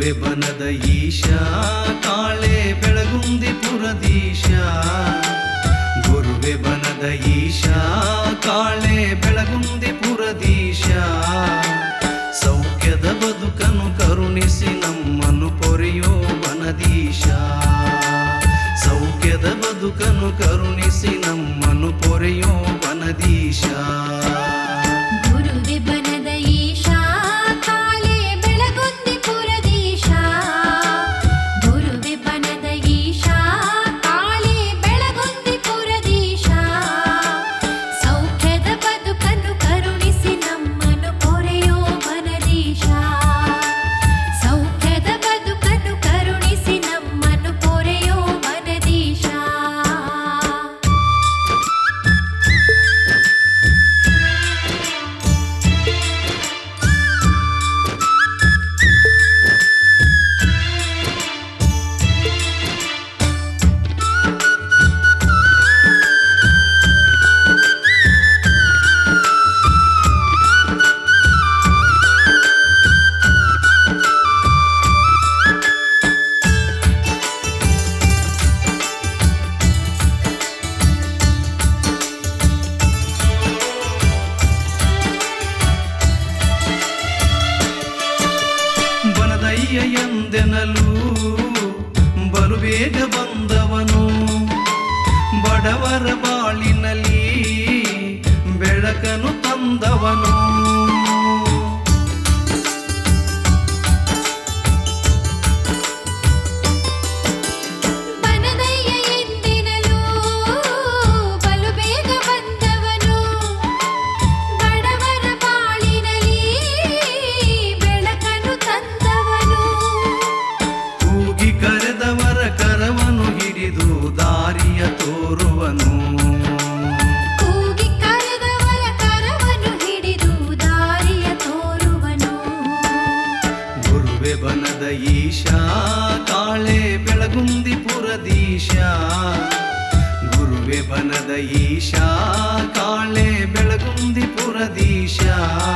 ಗುರುವೆ ಬನದ ಈಶ ಕಾಳೆ ಬೆಳಗುಂದಿ ಪುರದೀಶ ಗುರುವೆ ಬನದ ಈಶ ಕಾಳೆ ಬೆಳಗುಂದಿ ಪುರದೀಶ ಸೌಖ್ಯದ ಬದುಕನು ಕರುಣಿಸಿ ನಮ್ಮನ್ನು ಪೊರೆಯೋ ವನದೀಶ ಸೌಖ್ಯದ ಬದುಕನು ಕರುಣಿಸಿ ನಮ್ಮನ್ನು ಪೊರೆಯೋ ವನದೀಶ ಗುರುವೆ ಬನದ ಈಶಾ ಕಾಳೆ ಬೆಳಗುಂದಿ ಪುರದೀಶ ಗುರುವೆ ಬನದ ಈಶಾ ಕಾಳೆ ಬೆಳಗುಂದಿ ಪುರದೀಶ ಸೌಖ್ಯದ ಬದುಕನ್ನು ಕರುಣಿಸಿ ನಮ್ಮನ್ನು ಪೊರೆಯೋ ವನದೀಶ ಸೌಖ್ಯದ ಬದುಕನ್ನು ಕರುಣಿಸಿ ನಮ್ಮನ್ನು ಪೊರೆಯೋ ವನದೀಶ ಬನದಯ್ಯ ಎಂದೆನಲು ಬಲು ಬೇಗ ಬಂದವನು ಬಡವರ ಬಾಳಿನಲ್ಲಿ ಬೆಳಕನು ತಂದವನು ಬನದಯ್ಯ ಎಂದಿನಲು ಬಲು ಬೇಗ ಬಂದವನು ಬಡವರ ಬಾಳಿನಲ್ಲಿ ಬೆಳಕನ್ನು ತಂದವನು ಕೂಗಿ ಕರೆದವರ ಕರವನು ಹಿಡಿದು ದಾರಿಯ ತೋರುವನು ಕೂಗಿ ಕರೆದವರ ಕರವನ್ನು ಹಿಡಿದು ದಾರಿಯ ತೋರುವನು ಗುರುವೆ ಬನದ ಈಶಾ ಕಾಳೆ ಬೆಳಗುಂದಿ ಪುರದೀಶ ಗುರುವೆ ಬನದ ಈಶಾ ಕಾಳೆ ಬೆಳಗುಂದಿ ಪುರದೀಶ